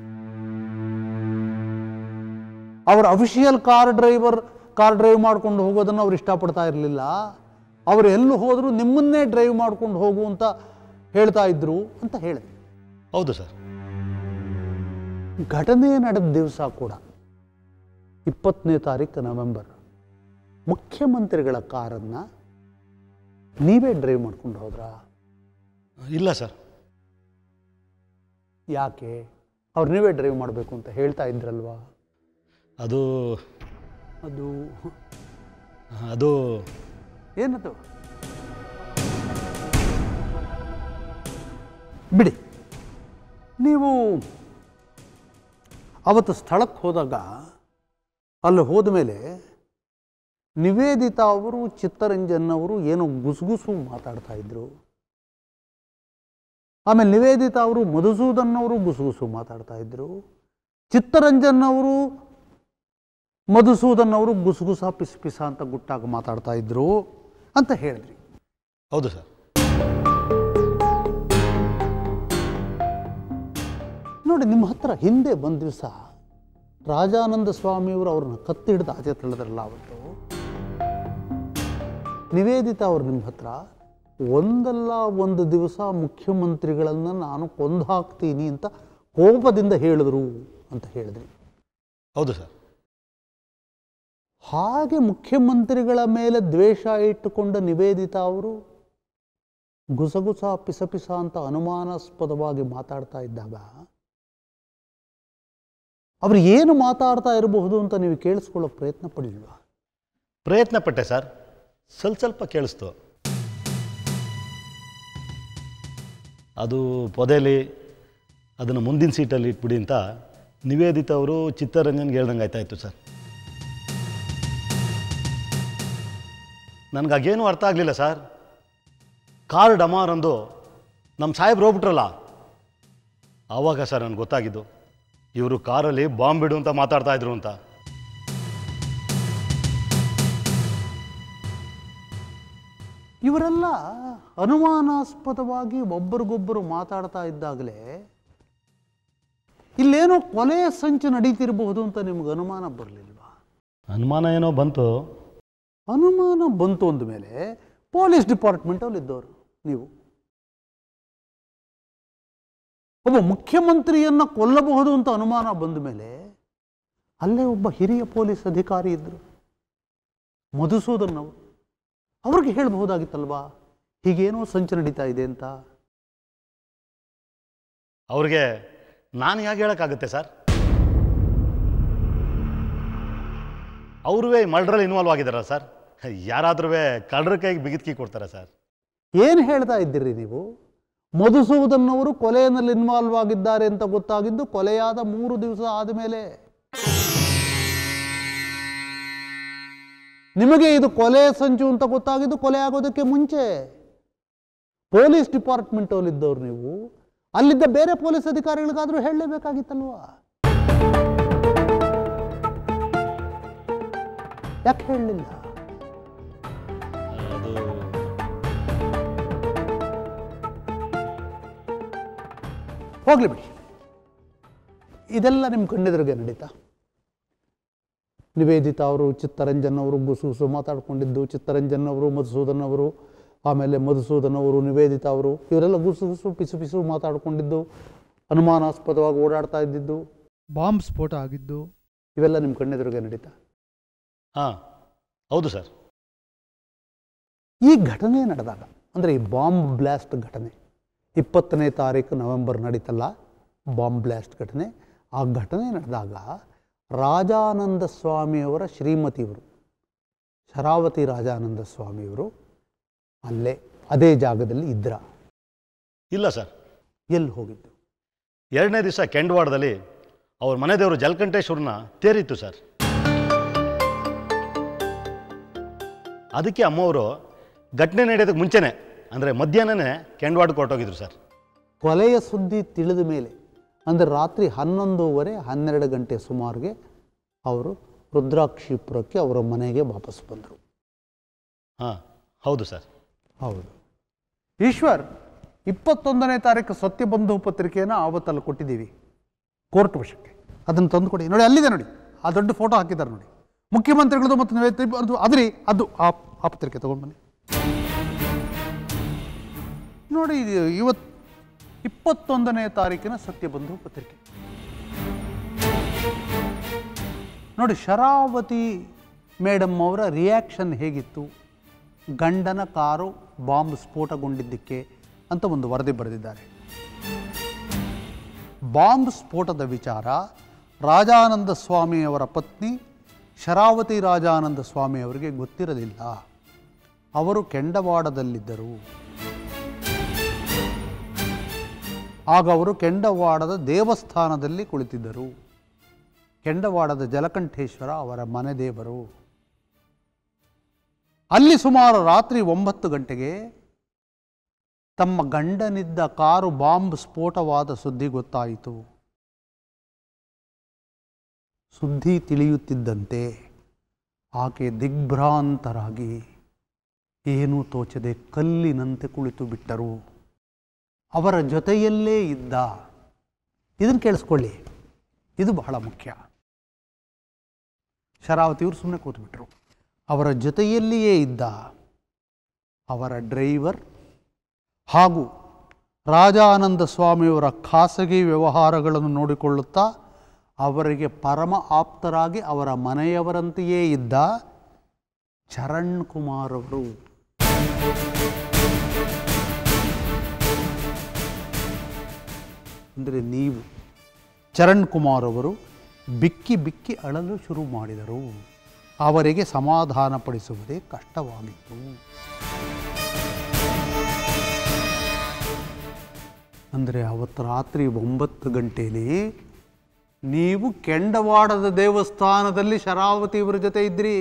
ಅವರ official car driver car drive ಮಾಡ್ಕೊಂಡು ಹೋಗೋದನ್ನು ಅವ್ರು ಇಷ್ಟಪಡ್ತಾ ಇರಲಿಲ್ಲ ಅವರು ಎಲ್ಲೂ ಹೋದರೂ ನಿಮ್ಮನ್ನೇ ಡ್ರೈವ್ ಮಾಡ್ಕೊಂಡು ಹೋಗು ಅಂತ ಹೇಳ್ತಾ ಇದ್ರು ಅಂತ ಹೇಳಿದೆ ಹೌದು ಸರ್ ಘಟನೆ ನಡೆದ ದಿವಸ ಕೂಡ ಇಪ್ಪತ್ತನೇ ತಾರೀಕು ನವೆಂಬರ್ ಮುಖ್ಯಮಂತ್ರಿಗಳ ಕಾರನ್ನು ನೀವೇ ಡ್ರೈವ್ ಮಾಡ್ಕೊಂಡು ಹೋದ್ರಾ ಇಲ್ಲ ಸರ್ ಯಾಕೆ ಅವ್ರು ನೀವೇ ಡ್ರೈವ್ ಮಾಡಬೇಕು ಅಂತ ಹೇಳ್ತಾ ಇದ್ರಲ್ವಾ ಅದು ಅದು ಅದು ಏನದು ಬಿಡಿ ನೀವು ಅವತ್ತು ಸ್ಥಳಕ್ಕೆ ಹೋದಾಗ ಅಲ್ಲಿ ಹೋದ ಮೇಲೆ ನಿವೇದಿತಾ ಅವರು ಚಿತ್ತರಂಜನ್ ಅವರು ಏನೋ ಗುಸುಗುಸು ಮಾತಾಡ್ತಾ ಇದ್ರು ಆಮೇಲೆ ನಿವೇದಿತಾ ಅವರು ಮಧುಸೂದನ್ ಅವರು ಗುಸುಗುಸು ಮಾತಾಡ್ತಾ ಇದ್ರು ಚಿತ್ತರಂಜನ್ ಅವರು ಮಧುಸೂದನ್ ಅವರು ಗುಸುಗುಸ ಪಿಸ್ ಪಿಸ ಅಂತ ಗುಟ್ಟಾಗಿ ಮಾತಾಡ್ತಾ ಇದ್ರು ಅಂತ ಹೇಳಿದ್ರಿ ಹೌದು ಸರ್ ನೋಡಿ ನಿಮ್ಮ ಹತ್ರ ಹಿಂದೆ ಬಂದ ದಿವಸ ರಾಜಾನಂದ ಸ್ವಾಮಿಯವರು ಅವ್ರನ್ನ ಕತ್ತಿಡ್ದು ಆಚೆ ತಳೆದ್ರಲ್ಲ ಅವತ್ತು ನಿವೇದಿತಾ ಅವ್ರು ನಿಮ್ಮ ಹತ್ರ ಒಂದಲ್ಲ ಒಂದು ದಿವಸ ಮುಖ್ಯಮಂತ್ರಿಗಳನ್ನು ನಾನು ಕೊಂದು ಹಾಕ್ತೀನಿ ಅಂತ ಕೋಪದಿಂದ ಹೇಳಿದ್ರು ಅಂತ ಹೇಳಿದ್ರಿ ಹೌದು ಸರ್ ಹಾಗೆ ಮುಖ್ಯಮಂತ್ರಿಗಳ ಮೇಲೆ ದ್ವೇಷ ಇಟ್ಟುಕೊಂಡ ನಿವೇದಿತಾ ಅವರು ಗುಸಗುಸ ಪಿಸಪಿಸ ಅಂತ ಅನುಮಾನಾಸ್ಪದವಾಗಿ ಮಾತಾಡ್ತಾ ಇದ್ದಾಗ ಅವರು ಏನು ಮಾತಾಡ್ತಾ ಇರಬಹುದು ಅಂತ ನೀವು ಕೇಳಿಸ್ಕೊಳ್ಳೋ ಪ್ರಯತ್ನ ಪಡಲಿಲ್ವಾ ಪ್ರಯತ್ನ ಪಟ್ಟೆ ಸರ್ ಸ್ವಲ್ಪ ಸ್ವಲ್ಪ ಕೇಳಿಸ್ತು ಅದು ಪೊದೆಲಿ ಅದನ್ನು ಮುಂದಿನ ಸೀಟಲ್ಲಿ ಇಟ್ಬಿಡಿ ಅಂತ ನಿವೇದಿತ ಅವರು ಚಿತ್ತರಂಜನ್ಗೆ ಹೇಳ್ದಂಗೆ ಆಯ್ತಾಯಿತ್ತು ಸರ್ ನನಗಾಗೇನು ಅರ್ಥ ಆಗಲಿಲ್ಲ ಸರ್ ಕಾರ್ ಡಮಾರ್ ಅಂದು ನಮ್ಮ ಸಾಹೇಬ್ರು ಹೋಗ್ಬಿಟ್ರಲ್ಲ ಆವಾಗ ಸರ್ ನನಗೆ ಗೊತ್ತಾಗಿದ್ದು ಇವರು ಕಾರಲ್ಲಿ ಬಾಂಬ್ ಬಿಡು ಅಂತ ಮಾತಾಡ್ತಾ ಇದ್ರು ಅಂತ ಇವರೆಲ್ಲ ಅನುಮಾನಾಸ್ಪದವಾಗಿ ಒಬ್ಬರಿಗೊಬ್ಬರು ಮಾತಾಡ್ತಾ ಇದ್ದಾಗಲೇ ಇಲ್ಲೇನೋ ಕೊಲೆಯ ಸಂಚು ನಡೀತಿರಬಹುದು ಅಂತ ನಿಮ್ಗೆ ಅನುಮಾನ ಬರಲಿಲ್ವಾ ಅನುಮಾನ ಏನೋ ಬಂತು ಅನುಮಾನ ಬಂತು ಅಂದ ಮೇಲೆ ಪೊಲೀಸ್ ಡಿಪಾರ್ಟ್ಮೆಂಟಲ್ಲಿ ಇದ್ದವರು ನೀವು ಒಬ್ಬ ಮುಖ್ಯಮಂತ್ರಿಯನ್ನ ಕೊಲ್ಲಬಹುದು ಅಂತ ಅನುಮಾನ ಬಂದ ಮೇಲೆ ಅಲ್ಲೇ ಒಬ್ಬ ಹಿರಿಯ ಪೊಲೀಸ್ ಅಧಿಕಾರಿ ಇದ್ದರು ಮಧುಸೂದನ್ ಅವರು ಅವ್ರಿಗೆ ಹೇಳಬಹುದಾಗಿತ್ತಲ್ವಾ ಹೀಗೇನೋ ಸಂಚು ನಡೀತಾ ಇದೆ ಅಂತ ಅವ್ರಿಗೆ ನಾನು ಹೇಗೆ ಹೇಳೋಕ್ಕಾಗುತ್ತೆ ಸರ್ ಅವ್ರೂ ಮರ್ಡ್ರಲ್ಲಿ ಇನ್ವಾಲ್ವ್ ಆಗಿದ್ದಾರ ಸರ್ ಯಾರಾದ್ರೂ ಕಳ್ಳರ ಕೈಗೆ ಬಿಗಿದ್ಕಿ ಕೊಡ್ತಾರೆ ಸರ್ ಏನು ಹೇಳ್ತಾ ಇದ್ದೀರಿ ನೀವು ಮಧುಸೂದನ್ ಅವರು ಕೊಲೆಯಲ್ಲಿ ಇನ್ವಾಲ್ವ್ ಆಗಿದ್ದಾರೆ ಅಂತ ಗೊತ್ತಾಗಿದ್ದು ಕೊಲೆಯಾದ ಮೂರು ದಿವಸ ಆದಮೇಲೆ ನಿಮಗೆ ಇದು ಕೊಲೆ ಸಂಚು ಅಂತ ಗೊತ್ತಾಗಿದ್ದು ಕೊಲೆ ಆಗೋದಕ್ಕೆ ಮುಂಚೆ ಪೊಲೀಸ್ ಡಿಪಾರ್ಟ್ಮೆಂಟ್ ಇದ್ದವ್ರು ನೀವು ಅಲ್ಲಿದ್ದ ಬೇರೆ ಪೊಲೀಸ್ ಅಧಿಕಾರಿಗಳಿಗಾದ್ರೂ ಹೇಳಲೇಬೇಕಾಗಿತ್ತಲ್ವಾ ಯಾಕೆ ಹೇಳಲಿಲ್ಲ ಅದು ಹೋಗ್ಲಿ ಬಿಡಿ ಇದೆಲ್ಲ ನಿಮ್ಮ ಕಣ್ಣೆದುರಿಗೆ ನಡೀತಾ ನಿವೇದಿತಾ ಅವರು ಚಿತ್ತರಂಜನ್ ಅವರು ಗುಸುಗುಸು ಮಾತಾಡ್ಕೊಂಡಿದ್ದು ಚಿತ್ತರಂಜನ್ ಅವರು ಮಧುಸೂದನ್ ಅವರು ಆಮೇಲೆ ಮಧುಸೂದನ್ ಅವರು ನಿವೇದಿತಾ ಅವರು ಇವರೆಲ್ಲ ಗುಸುಗುಸು ಪಿಸು ಪಿಸು ಮಾತಾಡ್ಕೊಂಡಿದ್ದು ಅನುಮಾನಾಸ್ಪದವಾಗಿ ಓಡಾಡ್ತಾ ಇದ್ದಿದ್ದು ಬಾಂಬ್ ಸ್ಫೋಟ ಆಗಿದ್ದು ಇವೆಲ್ಲ ನಿಮ್ಮ ಕಣ್ಣೆದುರಿಗೆ ನಡೀತಾ ಹಾಂ ಹೌದು ಸರ್ ಈ ಘಟನೆ ನಡೆದಾಗ ಅಂದರೆ ಈ ಬಾಂಬ್ ಬ್ಲಾಸ್ಟ್ ಘಟನೆ ಇಪ್ಪತ್ತನೇ ತಾರೀಕು ನವೆಂಬರ್ ನಡೀತಲ್ಲ ಬಾಂಬ್ ಬ್ಲಾಸ್ಟ್ ಘಟನೆ ಆ ಘಟನೆ ನಡೆದಾಗ ರಾಜಾನಂದ ಸ್ವಾಮಿಯವರ ಶ್ರೀಮತಿಯವರು ಶರಾವತಿ ರಾಜಾನಂದ ಸ್ವಾಮಿಯವರು ಅಲ್ಲೇ ಅದೇ ಜಾಗದಲ್ಲಿ ಇದ್ರ ಇಲ್ಲ ಸರ್ ಎಲ್ಲಿ ಹೋಗಿದ್ದು ಎರಡನೇ ದಿವಸ ಕೆಂಡವಾಡದಲ್ಲಿ ಅವ್ರ ಮನೆ ದೇವರು ಜಲಕಂಠೇಶ್ವರನ ತೇರಿತ್ತು ಸರ್ ಅದಕ್ಕೆ ಅಮ್ಮವರು ಘಟನೆ ನಡೆಯೋದಕ್ಕೆ ಮುಂಚೆನೆ ಅಂದರೆ ಮಧ್ಯಾಹ್ನನೇ ಕೆಂಡವಾಡಕ್ಕೆ ಹೊರಟೋಗಿದ್ರು ಸರ್ ಕೊಲೆಯ ಸುದ್ದಿ ತಿಳಿದ ಮೇಲೆ ಅಂದರೆ ರಾತ್ರಿ ಹನ್ನೊಂದೂವರೆ ಹನ್ನೆರಡು ಗಂಟೆ ಸುಮಾರಿಗೆ ಅವರು ರುದ್ರಾಕ್ಷಿಪುರಕ್ಕೆ ಅವರ ಮನೆಗೆ ವಾಪಸ್ ಬಂದರು ಹಾಂ ಹೌದು ಸರ್ ಹೌದು ಈಶ್ವರ್ ಇಪ್ಪತ್ತೊಂದನೇ ತಾರೀಕು ಸತ್ಯಬಂಧು ಪತ್ರಿಕೆಯನ್ನು ಆವತ್ತಲ್ಲಿ ಕೊಟ್ಟಿದ್ದೀವಿ ಕೋರ್ಟ್ ವಶಕ್ಕೆ ಅದನ್ನು ತಂದು ಕೊಡಿ ನೋಡಿ ಅಲ್ಲಿದೆ ನೋಡಿ ಆ ದೊಡ್ಡ ಫೋಟೋ ಹಾಕಿದ್ದಾರೆ ನೋಡಿ ಮುಖ್ಯಮಂತ್ರಿಗಳದು ಮತ್ತು ನೈವೇದ್ಯ ಅದು ಅದ್ರಿ ಅದು ಆ ಆ ಪತ್ರಿಕೆ ತೊಗೊಂಡು ಬನ್ನಿ ನೋಡಿ ಇದು ಇವತ್ತು ಇಪ್ಪತ್ತೊಂದನೇ ತಾರೀಕಿನ ಸತ್ಯಬಂಧು ಪತ್ರಿಕೆ ನೋಡಿ ಶರಾವತಿ ಮೇಡಮ್ ಅವರ ರಿಯಾಕ್ಷನ್ ಹೇಗಿತ್ತು ಗಂಡನ ಕಾರು ಬಾಂಬ್ ಸ್ಫೋಟಗೊಂಡಿದ್ದಕ್ಕೆ ಅಂತ ಒಂದು ವರದಿ ಬರೆದಿದ್ದಾರೆ ಬಾಂಬ್ ಸ್ಫೋಟದ ವಿಚಾರ ರಾಜಾನಂದ ಸ್ವಾಮಿಯವರ ಪತ್ನಿ ಶರಾವತಿ ರಾಜಾನಂದ ಸ್ವಾಮಿಯವರಿಗೆ ಗೊತ್ತಿರಲಿಲ್ಲ ಅವರು ಕೆಂಡವಾಡದಲ್ಲಿದ್ದರು ಆಗ ಅವರು ಕೆಂಡವಾಡದ ದೇವಸ್ಥಾನದಲ್ಲಿ ಕುಳಿತಿದ್ದರು ಕೆಂಡವಾಡದ ಜಲಕಂಠೇಶ್ವರ ಅವರ ಮನೆ ದೇವರು ಅಲ್ಲಿ ಸುಮಾರು ರಾತ್ರಿ ಒಂಬತ್ತು ಗಂಟೆಗೆ ತಮ್ಮ ಗಂಡನಿದ್ದ ಕಾರು ಬಾಂಬ್ ಸ್ಫೋಟವಾದ ಸುದ್ದಿ ಗೊತ್ತಾಯಿತು ಸುದ್ದಿ ತಿಳಿಯುತ್ತಿದ್ದಂತೆ ಆಕೆ ದಿಗ್ಭ್ರಾಂತರಾಗಿ ಏನೂ ತೋಚದೆ ಕಲ್ಲಿನಂತೆ ಕುಳಿತು ಬಿಟ್ಟರು ಅವರ ಜೊತೆಯಲ್ಲೇ ಇದ್ದ ಇದನ್ನು ಕೇಳಿಸ್ಕೊಳ್ಳಿ ಇದು ಬಹಳ ಮುಖ್ಯ ಶರಾವತಿಯವರು ಸುಮ್ಮನೆ ಕೂತ್ಬಿಟ್ರು ಅವರ ಜೊತೆಯಲ್ಲಿಯೇ ಇದ್ದ ಅವರ ಡ್ರೈವರ್ ಹಾಗೂ ರಾಜಾನಂದ ಸ್ವಾಮಿಯವರ ಖಾಸಗಿ ವ್ಯವಹಾರಗಳನ್ನು ನೋಡಿಕೊಳ್ಳುತ್ತಾ ಅವರಿಗೆ ಪರಮ ಆಪ್ತರಾಗಿ ಅವರ ಮನೆಯವರಂತೆಯೇ ಇದ್ದ ಚರಣ್ ಕುಮಾರ್ ಅವರು ಅಂದರೆ ನೀವು ಚರಣ್ ಕುಮಾರ್ ಅವರು ಬಿಕ್ಕಿ ಬಿಕ್ಕಿ ಅಳಲು ಶುರು ಮಾಡಿದರು ಅವರಿಗೆ ಸಮಾಧಾನಪಡಿಸುವುದೇ ಕಷ್ಟವಾಗಿತ್ತು ಅಂದರೆ ಅವತ್ತು ರಾತ್ರಿ ಒಂಬತ್ತು ಗಂಟೆಯಲ್ಲಿ ನೀವು ಕೆಂಡವಾಡದ ದೇವಸ್ಥಾನದಲ್ಲಿ ಶರಾವತಿ ಇವರ ಜೊತೆ ಇದ್ರಿ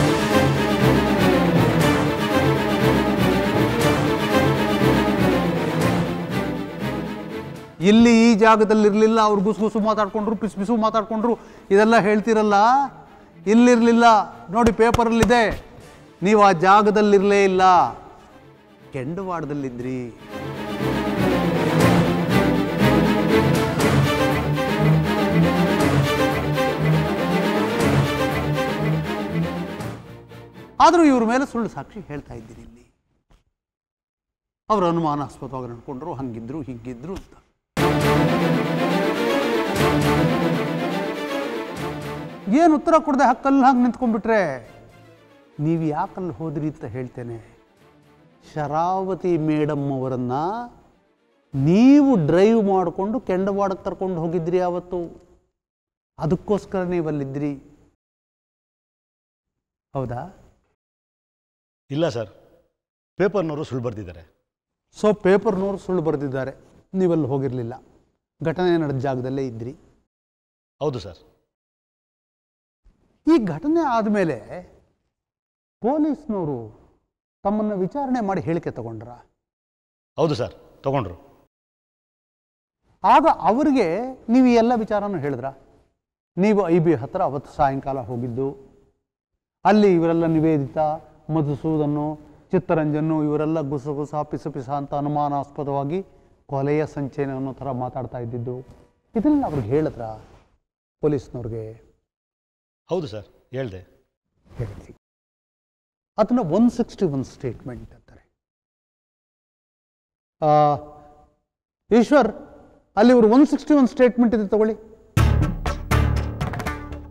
ಇಲ್ಲಿ ಈ ಜಾಗದಲ್ಲಿ ಇರಲಿಲ್ಲ ಅವ್ರು ಗುಸು ಗುಸು ಮಾತಾಡ್ಕೊಂಡ್ರು ಪಿಸು ಪಿಸು ಮಾತಾಡ್ಕೊಂಡ್ರು ಇದೆಲ್ಲ ಹೇಳ್ತಿರಲ್ಲ ಇಲ್ಲಿರಲಿಲ್ಲ ನೋಡಿ ಪೇಪರಲ್ಲಿದೆ ನೀವು ಆ ಜಾಗದಲ್ಲಿರಲೇ ಇಲ್ಲ ಕೆಂಡವಾಡದಲ್ಲಿದ್ರಿ ಆದರೂ ಇವ್ರ ಮೇಲೆ ಸುಳ್ಳು ಸಾಕ್ಷಿ ಹೇಳ್ತಾ ಇದ್ದೀರಿ ಇಲ್ಲಿ ಅವರು ಅನುಮಾನಾಸ್ಪದವಾಗಿ ನಡ್ಕೊಂಡ್ರು ಹಂಗಿದ್ರು ಹೀಗಿದ್ರು ಅಂತ ಏನು ಉತ್ತರ ಕೊಡದೆ ಹಕ್ಕಲ್ಲಿ ಹಾಗೆ ನಿಂತ್ಕೊಂಡ್ಬಿಟ್ರೆ ನೀವು ಯಾಕಲ್ಲಿ ಹೋದ್ರಿ ಅಂತ ಹೇಳ್ತೇನೆ ಶರಾವತಿ ಮೇಡಮ್ ಅವರನ್ನ ನೀವು ಡ್ರೈವ್ ಮಾಡಿಕೊಂಡು ಕೆಂಡವಾಡಕ್ಕೆ ಕರ್ಕೊಂಡು ಹೋಗಿದ್ರಿ ಆವತ್ತು ಅದಕ್ಕೋಸ್ಕರ ನೀವು ಅಲ್ಲಿದ್ರಿ ಹೌದಾ ಇಲ್ಲ ಸರ್ ಪೇಪರ್ನವರು ಸುಳ್ಳು ಬರ್ದಿದ್ದಾರೆ ಸೊ ಪೇಪರ್ನವ್ರು ಸುಳ್ಳು ಬರೆದಿದ್ದಾರೆ ನೀವಲ್ಲಿ ಹೋಗಿರಲಿಲ್ಲ ಘಟನೆ ನಡೆದ ಜಾಗದಲ್ಲೇ ಇದ್ರಿ ಹೌದು ಸರ್ ಈ ಘಟನೆ ಆದಮೇಲೆ ಪೊಲೀಸ್ನವರು ತಮ್ಮನ್ನು ವಿಚಾರಣೆ ಮಾಡಿ ಹೇಳಿಕೆ ತಗೊಂಡ್ರ ಹೌದು ಸರ್ ತಗೊಂಡ್ರು ಆಗ ಅವರಿಗೆ ನೀವು ಈ ಎಲ್ಲ ವಿಚಾರನೂ ಹೇಳಿದ್ರ ನೀವು ಐ ಬಿ ಹತ್ರ ಅವತ್ತು ಸಾಯಂಕಾಲ ಹೋಗಿದ್ದು ಅಲ್ಲಿ ಇವರೆಲ್ಲ ನಿವೇದಿತ ಮಧುಸೂದನ್ನು ಚಿತ್ತರಂಜನ್ನು ಇವರೆಲ್ಲ ಗುಸಗುಸ ಪಿಸ ಪಿಸ ಅಂತ ಅನುಮಾನಾಸ್ಪದವಾಗಿ ಕೊಲೆಯ ಸಂಚಯನ ಅನ್ನೋ ಥರ ಮಾತಾಡ್ತಾ ಇದ್ದಿದ್ದು ಇದನ್ನೆಲ್ಲ ಅವ್ರಿಗೆ ಹೇಳಿದ್ರ ಪೊಲೀಸ್ನವ್ರಿಗೆ ಹೌದು ಸರ್ ಹೇಳ್ದೆ ಹೇಳಿದ್ರಿ ಅದನ್ನು ಒನ್ ಸಿಕ್ಸ್ಟಿ ಒನ್ ಸ್ಟೇಟ್ಮೆಂಟ್ ಅಂತಾರೆ ಆ, ಈಶ್ವರ್ ಅಲ್ಲಿ ಇವರು ಒನ್ ಸಿಕ್ಸ್ಟಿ ಒನ್ ಸ್ಟೇಟ್ಮೆಂಟ್ ಇದೆ ತಗೊಳ್ಳಿ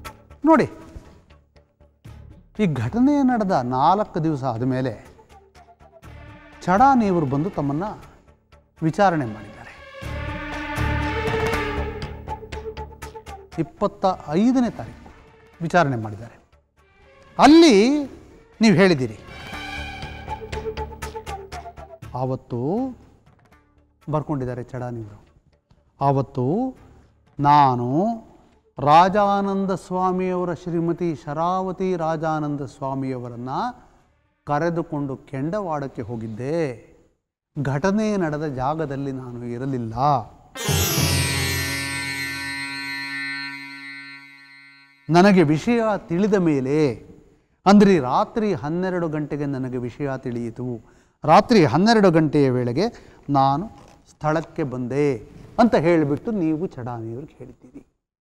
ನೋಡಿ ಈ ಘಟನೆ ನಡೆದ ನಾಲ್ಕು ದಿವಸ ಆದಮೇಲೆ ಚಡಾನಿಯವರು ಬಂದು ತಮ್ಮನ್ನು ವಿಚಾರಣೆ ಮಾಡಿದ್ದಾರೆ ಇಪ್ಪತ್ತ ಐದನೇ ತಾರೀಕು ವಿಚಾರಣೆ ಮಾಡಿದ್ದಾರೆ ಅಲ್ಲಿ ನೀವು ಹೇಳಿದ್ದೀರಿ ಆವತ್ತು ಬರ್ಕೊಂಡಿದ್ದಾರೆ ಚಡಾನಿಯವರು ಆವತ್ತು ನಾನು ರಾಜಾನಂದ ಸ್ವಾಮಿಯವರ ಶ್ರೀಮತಿ ಶರಾವತಿ ರಾಜಾನಂದ ಸ್ವಾಮಿಯವರನ್ನು ಕರೆದುಕೊಂಡು ಕೆಂಡವಾಡಕ್ಕೆ ಹೋಗಿದ್ದೆ ಘಟನೆ ನಡೆದ ಜಾಗದಲ್ಲಿ ನಾನು ಇರಲಿಲ್ಲ ನನಗೆ ವಿಷಯ ತಿಳಿದ ಮೇಲೆ ಅಂದರೆ ರಾತ್ರಿ ಹನ್ನೆರಡು ಗಂಟೆಗೆ ನನಗೆ ವಿಷಯ ತಿಳಿಯಿತು ರಾತ್ರಿ ಹನ್ನೆರಡು ಗಂಟೆಯ ವೇಳೆಗೆ ನಾನು ಸ್ಥಳಕ್ಕೆ ಬಂದೆ ಅಂತ ಹೇಳಿಬಿಟ್ಟು ನೀವು ಚಡಾನಿಯವ್ರಿಗೆ ಹೇಳಿದ್ದೀರಿ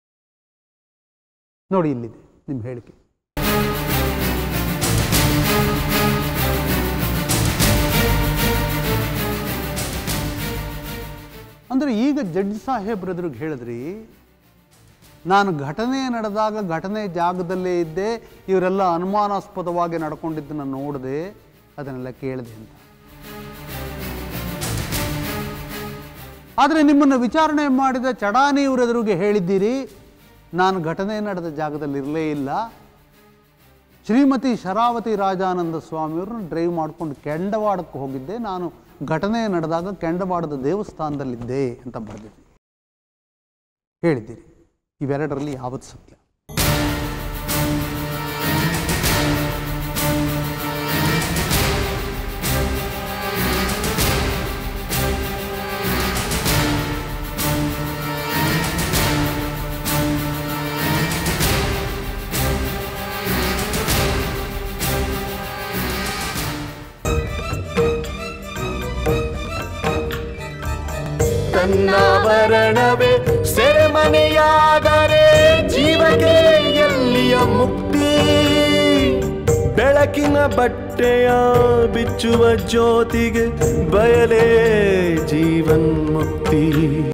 ನೋಡಿ ಇಲ್ಲಿದೆ ನಿಮ್ಮ ಹೇಳಿಕೆ ಅಂದರೆ ಈಗ ಜಡ್ಜ್ ಸಾಹೇಬ್ರದ್ರಿಗೆ ಹೇಳಿದ್ರಿ ನಾನು ಘಟನೆ ನಡೆದಾಗ ಘಟನೆ ಜಾಗದಲ್ಲೇ ಇದ್ದೆ ಇವರೆಲ್ಲ ಅನುಮಾನಾಸ್ಪದವಾಗಿ ನಡ್ಕೊಂಡಿದ್ದನ್ನು ನೋಡಿದೆ ಅದನ್ನೆಲ್ಲ ಕೇಳಿದೆ ಅಂತ ಆದರೆ ನಿಮ್ಮನ್ನು ವಿಚಾರಣೆ ಮಾಡಿದ ಚಡಾನಿ ಇವರೆದುರಿಗೆ ಹೇಳಿದ್ದೀರಿ ನಾನು ಘಟನೆ ನಡೆದ ಜಾಗದಲ್ಲಿ ಇರಲೇ ಇಲ್ಲ ಶ್ರೀಮತಿ ಶರಾವತಿ ರಾಜಾನಂದ ಸ್ವಾಮಿಯವ್ರನ್ನ ಡ್ರೈವ್ ಮಾಡ್ಕೊಂಡು ಕೆಂಡವಾಡಕ್ಕೆ ಹೋಗಿದ್ದೆ ನಾನು ಘಟನೆ ನಡೆದಾಗ ಕೆಂಡವಾಡದ ದೇವಸ್ಥಾನದಲ್ಲಿದ್ದೆ ಅಂತ ಬರೆದಿದ್ದೆ ಹೇಳಿದ್ದೀರಿ ಇವೆರಡರಲ್ಲಿ ಯಾವತ್ತು ಸತ್ಯ ತನ್ನಾಭರಣವೇ ಸೆರೆಮನೆಯಾದರೆ ಜೀವಕ್ಕೆ ಎಲ್ಲಿಯ ಮುಕ್ತಿ ಬೆಳಕಿನ ಬಟ್ಟೆಯ ಬಿಚ್ಚುವ ಜ್ಯೋತಿಗೆ ಬಯಲೇ ಜೀವನ್ಮುಕ್ತಿ